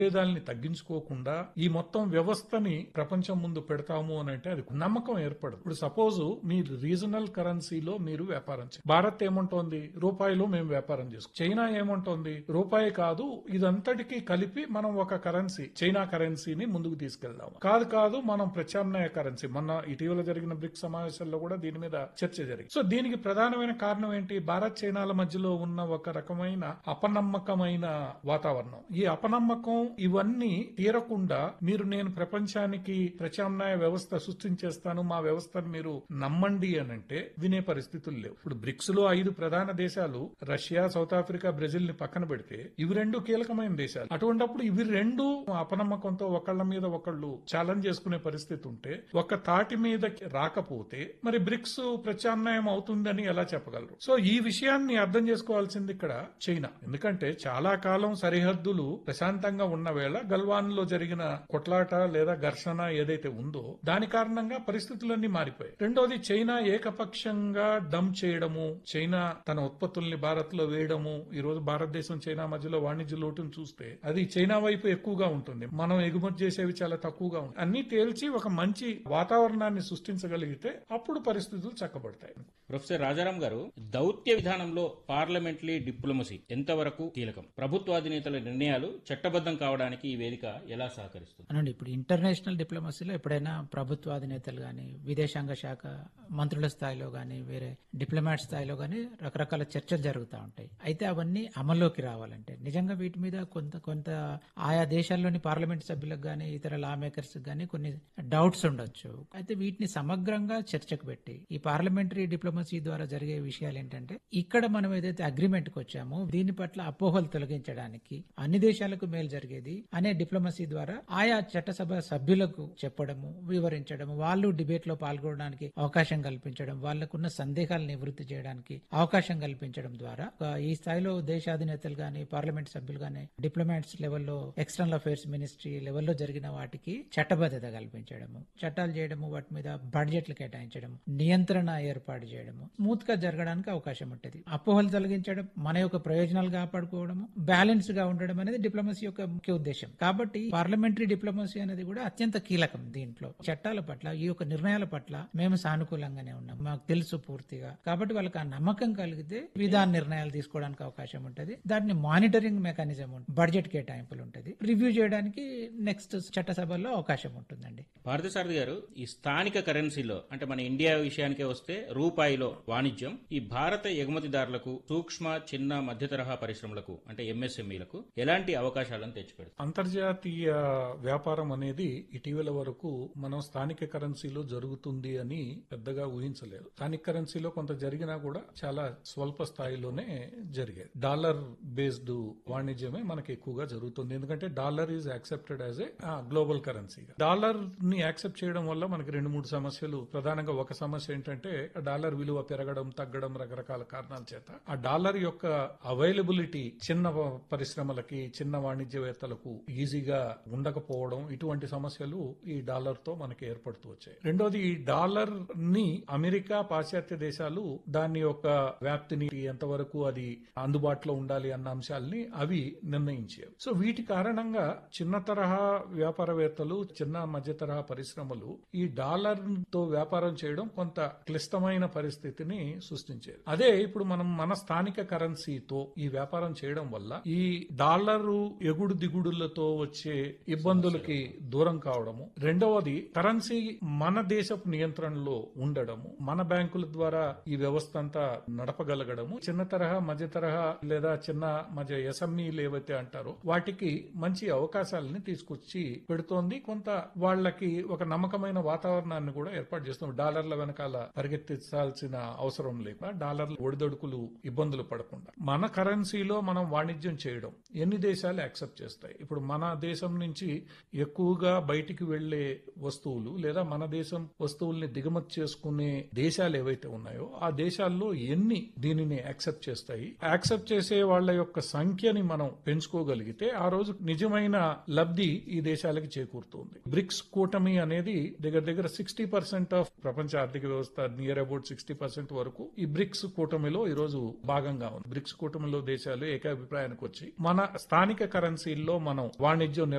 భేదాల్ని తగ్గించుకోకుండా ఈ మొత్తం వ్యవస్థని ప్రపంచం ముందు పెడతాము అని అంటే అది నమ్మకం ఏర్పడదు ఇప్పుడు సపోజ్ మీ రీజనల్ కరెన్సీలో మీరు వ్యాపారం చేయండి భారత్ ఏముంటోంది రూపాయిలో మేము వ్యాపారం చేసుకో చైనా ఏముంటోంది రూపాయి కాదు ఇదంతటికీ కలిపి మనం ఒక కరెన్సీ చైనా కరెన్సీని ముందుకు తీసుకెళ్దాం కాదు కాదు మనం ప్రత్యామ్నాయ కరెన్సీ మొన్న ఇటీవల జరిగిన బ్రిక్స్ సమావేశాల్లో కూడా దీని మీద చర్చ జరిగింది సో దీనికి ప్రధానమైన కారణం ఏంటి భారత్ చైనాల మధ్యలో ఉన్న ఒక రకమైన అపనమ్మకమైన వాతావరణం ఈ అపనమ్మకం ఇవన్నీ తీరకుండా మీరు నేను ప్రపంచానికి ప్రత్యామ్నాయ వ్యవస్థ సృష్టించేస్తాను మా వ్యవస్థను మీరు నమ్మండి అని అంటే వినే పరిస్థితులు లేవు ఇప్పుడు బ్రిక్స్ లో ఐదు ప్రధాన దేశాలు రష్యా సౌత్ ఆఫ్రికా బ్రెజిల్ ని పక్కన పెడితే ఇవి రెండు కీలకమైన దేశాలు అటువంటిప్పుడు ఇవి రెండు అపనమ్మకంతో ఒకళ్ళ మీద ఒకళ్ళు ఛాలెంజ్ చేసుకునే పరిస్థితి ఉంటే ఒక తాటి మీద రాకపోతే మరి బ్రిక్స్ ప్రత్యామ్నాయం అవుతుందని ఎలా చెప్పగలరు సో ఈ విషయాన్ని అర్థం చేసుకోవాల్సింది ఇక్కడ చైనా ఎందుకంటే చాలా కాలం సరిహద్దులు ప్రశాంతంగా ఉన్న వేళ గల్వాన్ లో జరిగిన కొట్లాట లేదా ఘర్షణ ఏదైతే ఉందో దాని కారణంగా పరిస్థితులన్నీ మారిపోయాయి రెండోది చైనా ఏకపక్షంగా డమ్ చేయడము చైనా తన ఉత్పత్తుల్ని భారత్ లో వేయడము ఈ రోజు భారతదేశం చైనా మధ్యలో వాణిజ్య లోటును చూస్తే అది చైనా వైపు ఎక్కువగా ఉంటుంది మనం ఎగుమతి చేసేవి చాలా తక్కువగా ఉంటాయి అన్ని తేల్చి ఒక మంచి వాతావరణాన్ని సృష్టించగలిగితే అప్పుడు పరిస్థితులు చక్కబడతాయి ప్రొఫెసర్ రాజారాం గారు దౌత్య విధానంలో పార్లమెంటరీ డిప్లొమసీ ఎంతవరకు కీలకం ప్రభుత్వాధినేతల నిర్ణయాలు చట్టబద్ధం కావడానికి ఈ వేదిక ఎలా సహకరిస్తుంది అనండి ఇప్పుడు ఇంటర్నేషనల్ డిప్లొమసీలో ఎప్పుడైనా ప్రభుత్వ అధినేతలు కానీ విదేశాంగ శాఖ మంత్రుల స్థాయిలో కానీ వేరే డిప్లొమాట్ స్థాయిలో కానీ రకరకాల చర్చలు జరుగుతూ ఉంటాయి అయితే అవన్నీ అమల్లోకి రావాలంటే నిజంగా వీటి మీద కొంత కొంత ఆయా దేశాల్లోని పార్లమెంట్ సభ్యులకు కానీ ఇతర లా మేకర్స్ కానీ కొన్ని డౌట్స్ ఉండొచ్చు అయితే వీటిని సమగ్రంగా చర్చకు పెట్టి ఈ పార్లమెంటరీ డిప్లొమసీ ద్వారా జరిగే విషయాలు ఏంటంటే ఇక్కడ మనం ఏదైతే అగ్రిమెంట్ కి వచ్చామో దీని పట్ల అపోహలు తొలగించడానికి అన్ని దేశాలకు మేలు జరిగేది అనే డిప్లొమసీ ద్వారా ఆయా చట్టసభ సభ్యులకు చెప్పడము వివరించడము వాళ్ళు డిబేట్ లో పాల్గొనడానికి అవకాశం కల్పించడం వాళ్ళకున్న సందేహాలు నివృత్తి చేయడానికి అవకాశం కల్పించడం ద్వారా ఒక ఈ స్థాయిలో దేశాధినేతలు గాని పార్లమెంట్ సభ్యులు గాని డిప్లొమాట్స్ లెవెల్లో ఎక్స్టర్నల్ అఫైర్స్ మినిస్ట్రీ లెవెల్లో జరిగిన వాటికి చట్టబద్ధత కల్పించడము చట్టాలు చేయడము వాటి మీద బడ్జెట్లు కేటాయించడం నియంత్రణ ఏర్పాటు చేయడము స్మూత్ గా జరగడానికి అవకాశం ఉంటుంది అపోహలు తొలగించడం మన యొక్క ప్రయోజనాలు కాపాడుకోవడము బ్యాలెన్స్ గా ఉండడం అనేది డిప్లొమసీ యొక్క ముఖ్య ఉద్దేశం కాబట్టి పార్లమెంటరీ డిప్లొమసీ అనేది కూడా అత్యంత కీలకం దీంట్లో చట్టాల పట్ల ఈ యొక్క నిర్ణయాల పట్ల మేము సానుకూలంగానే ఉన్నాం మాకు తెలుసు పూర్తిగా కాబట్టి వాళ్ళకి ఆ నమ్మకం కలిగితే విధాన నిర్ణయాలు తీసుకోవడానికి అవకాశం ఉంటుంది దాన్ని మానిటరింగ్ మెకానిజం ఉంటుంది బడ్జెట్ కేటాయింపులు ఉంటుంది రివ్యూ చేయడానికి నెక్స్ట్ చట్టసభల్లో అవకాశం ఉంటుందండి పార్థసారథి గారు ఈ స్థానిక కరెన్సీలో అంటే మన ఇండియా విషయానికే వస్తే రూపాయిలో వాణిజ్యం ఈ భారత ఎగుమతిదారులకు సూక్ష్మ చిన్న మధ్య తరహా పరిశ్రమలకు అంటే ఎంఎస్ఎంఈలకు ఎలాంటి అవకాశాలను తెచ్చిపెడుతుంది అంతర్జాతీయ వ్యాపారం అనేది ఇటీవల వరకు మనం స్థానిక కరెన్సీలో జరుగుతుంది అని పెద్దగా ఊహించలేదు స్థానిక కరెన్సీలో కొంత జరిగినా కూడా చాలా స్వల్ప స్థాయిలోనే జరిగేది డాలర్ బేస్డ్ వాణిజ్యమే మనకి ఎక్కువగా జరుగుతుంది ఎందుకంటే dollar is accepted as a global currency dollar ని యాక్సెప్ట్ చేయడం వల్ల మనకి రెండు మూడు సమస్యలు ప్రధానంగా ఒక సమస్య ఏంటంటే డాలర్ విలువ పెరగడం తగ్గడం రకరకాల కారణాల చేత ఆ డాలర్ యొక్క అవైలబిలిటీ చిన్న పరిశ్రమలకి చిన్న వాణిజ్యవేత్తలకు ఈజీగా ఉండకపోవడం ఇటువంటి సమస్యలు ఈ డాలర్ తో మనకి ఏర్పడుతూ వచ్చాయి రెండోది ఈ డాలర్ ని అమెరికా పాశ్చాత్య దేశాలు దాని యొక్క వ్యాప్తిని ఎంతవరకు అది అందుబాటులో ఉండాలి అన్న అంశాలని అవి నిర్ణయించాయి సో వీటి కారణంగా చిన్న తరహా వ్యాపారవేత్తలు చిన్న మధ్య తరహా పరిశ్రమలు ఈ డాలర్ తో వ్యాపారం చేయడం కొంత క్లిష్టమైన పరిస్థితిని సృష్టించేది అదే ఇప్పుడు మనం మన స్థానిక కరెన్సీతో ఈ వ్యాపారం చేయడం వల్ల ఈ డాలరు ఎగుడు దిగుడులతో వచ్చే ఇబ్బందులకి దూరం కావడము రెండవది కరెన్సీ మన దేశపు నియంత్రణలో ఉండడము మన బ్యాంకుల ద్వారా ఈ వ్యవస్థ అంతా నడపగలగడము చిన్న తరహా మధ్య తరహా లేదా చిన్న మధ్య ఎస్ఎంఈలు ఏవైతే అంటారో వాటికి మంచి అవకాశాలని తీసుకొచ్చి పెడుతోంది కొంత వాళ్ళకి ఒక నమ్మకమైన వాతావరణాన్ని కూడా ఏర్పాటు చేస్తుంది డాలర్ల వెనకాల పరిగెత్తించాల్సిన అవసరం లేకుండా డాలర్ల ఒడిదొడుకులు ఇబ్బందులు పడకుండా మన కరెన్సీలో మనం వాణిజ్యం చేయడం ఎన్ని దేశాలు యాక్సెప్ట్ చేస్తాయి ఇప్పుడు మన దేశం నుంచి ఎక్కువగా బయటికి వెళ్లే వస్తువులు లేదా మన దేశం వస్తువుల్ని దిగుమతి చేసుకునే దేశాలు ఏవైతే ఉన్నాయో ఆ దేశాల్లో ఎన్ని దీనిని యాక్సెప్ట్ చేస్తాయి యాక్సెప్ట్ చేసే వాళ్ళ యొక్క సంఖ్యని మనం పెంచుకోగలిగితే ఆ రోజు నిజమైన లబ్ధి ఈ దేశాలకి చేకూరుతుంది బ్రిక్స్ కూటమి ఎకానమీ అనేది దగ్గర దగ్గర సిక్స్టీ పర్సెంట్ ఆఫ్ ప్రపంచ ఆర్థిక వ్యవస్థ నియర్ అబౌట్ సిక్స్టీ పర్సెంట్ వరకు ఈ బ్రిక్స్ కూటమిలో ఈ రోజు భాగంగా ఉంది బ్రిక్స్ కూటమిలో దేశాలు ఏకాభిప్రాయానికి వచ్చి మన స్థానిక కరెన్సీల్లో మనం వాణిజ్యం